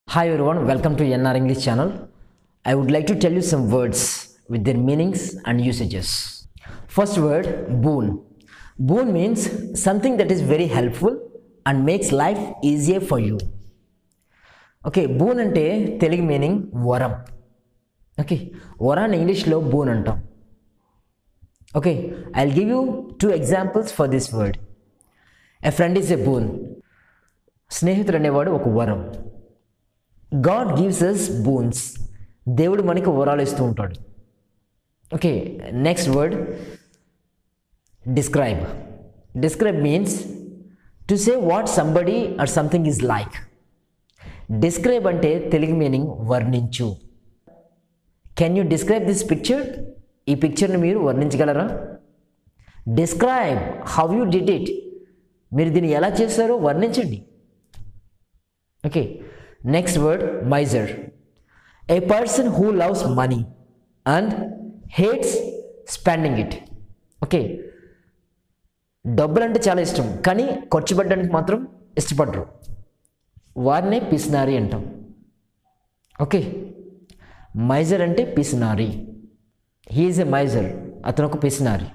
Hi everyone, welcome to NR English channel. I would like to tell you some words with their meanings and usages. First word, boon. Boon means something that is very helpful and makes life easier for you. Okay boon అంటే Telugu meaning వరం okay వరాన్ని ఇంగ్లీష్లో boon అంటాం okay I give you two examples for this word a friend is a boon స్నేహితుడు అనేవాడు ఒక వరం God gives us Boon's దేవుడు మనకి వరాలు ఇస్తూ ఉంటాడు okay next word describe describe means to say what somebody or something is like describe అంటే తెలుగు మీనింగ్ వర్ణించు can you describe this picture ఈ పిక్చర్ని మీరు వర్ణించగలరా describe how you did it మీరు దీన్ని ఎలా చేస్తారో వర్ణించండి okay next word miser a person who loves money and hates spending it okay డబ్బులు అంటే చాలా ఇష్టం కానీ ఖర్చు పెట్టడానికి మాత్రం ఇష్టపడరు వారినే పిసినారి అంటాం ఓకే మైజర్ అంటే పిసినారి హీఈస్ ఎ మైజర్ అతను ఒక పిసినారి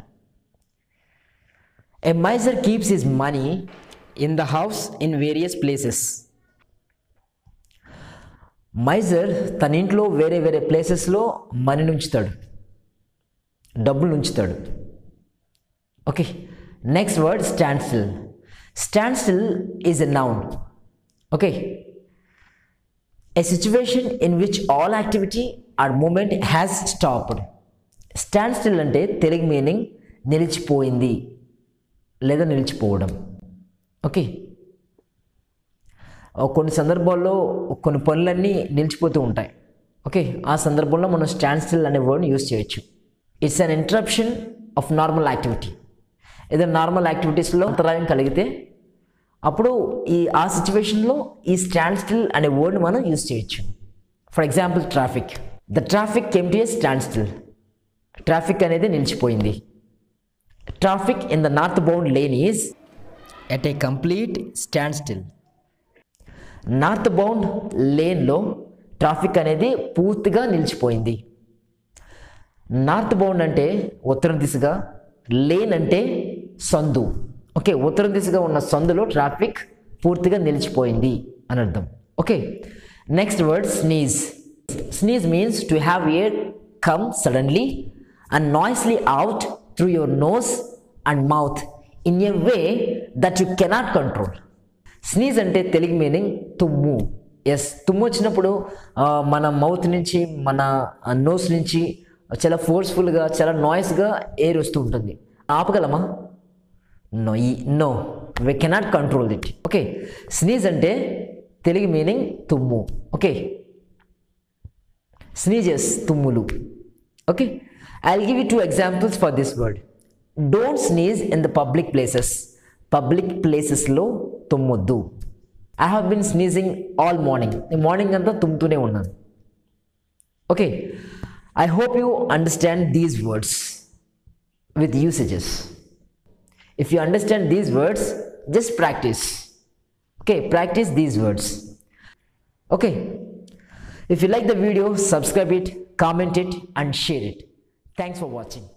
a miser keeps his money in the house in various places miser తన ఇంట్లో వేరే వేరే ప్లేసెస్లో మనీని ఉంచుతాడు డబ్బులు ఉంచుతాడు okay next word stand still stand still is a noun okay a situation in which all activity or movement has stopped stand still అంటే తెలుగు మీనింగ్ నిలిచిపోయింది లేదా నిలిచిపోవడం ఓకే కొన్ని సందర్భాల్లో కొన్ని పనులన్నీ నిలిచిపోతూ ఉంటాయి ఓకే ఆ సందర్భంలో మనం స్టాండ్ స్టిల్ అనే వర్డ్ని యూజ్ చేయొచ్చు it's an interruption of normal activity ఏదైనా నార్మల్ యాక్టివిటీస్లో అంతరాయం కలిగితే అప్పుడు ఈ ఆ సిచ్యువేషన్లో ఈ స్టాండ్ స్టిల్ అనే వర్డ్ని మనం యూజ్ చేయొచ్చు for example traffic the traffic came to a stand still traffic అనేది నిలిచిపోయింది traffic in the north bound lane is at a complete stand still northbound లేన్లో ట్రాఫిక్ అనేది పూర్తిగా నిలిచిపోయింది నార్త్ బౌండ్ అంటే ఉత్తరం దిశగా లేన్ అంటే సందు ఓకే ఉత్తరం దిశగా ఉన్న సందులో ట్రాఫిక్ పూర్తిగా నిలిచిపోయింది అని అర్థం okay next word sneeze sneeze means to have air come suddenly and noisily out through your nose and mouth in a way that you cannot control sneeze అంటే తెలుగు మీనింగ్ తుమ్ము ఎస్ తుమ్ము వచ్చినప్పుడు మన మౌత్ నుంచి మన నోస్ నుంచి చాలా ఫోర్స్ఫుల్గా చాలా నాయిస్గా ఎయిర్ వస్తూ ఉంటుంది ఆపగలమా నో ఈ no we cannot control it okay sneeze అంటే తెలుగు మీనింగ్ తుమ్ము ఓకే స్నీజెస్ తుమ్ములు okay I give you two examples for this word don't sneeze in the public places public ప్లేసెస్లో తుమ్మొద్దు I have been sneezing all morning morning అంతా తుమ్ముతూనే ఉన్నాను okay I hope you understand these words with usages. If you understand these words, just practice. Okay, practice these words. Okay, if you like the video, subscribe it, comment it, and share it. Thanks for watching.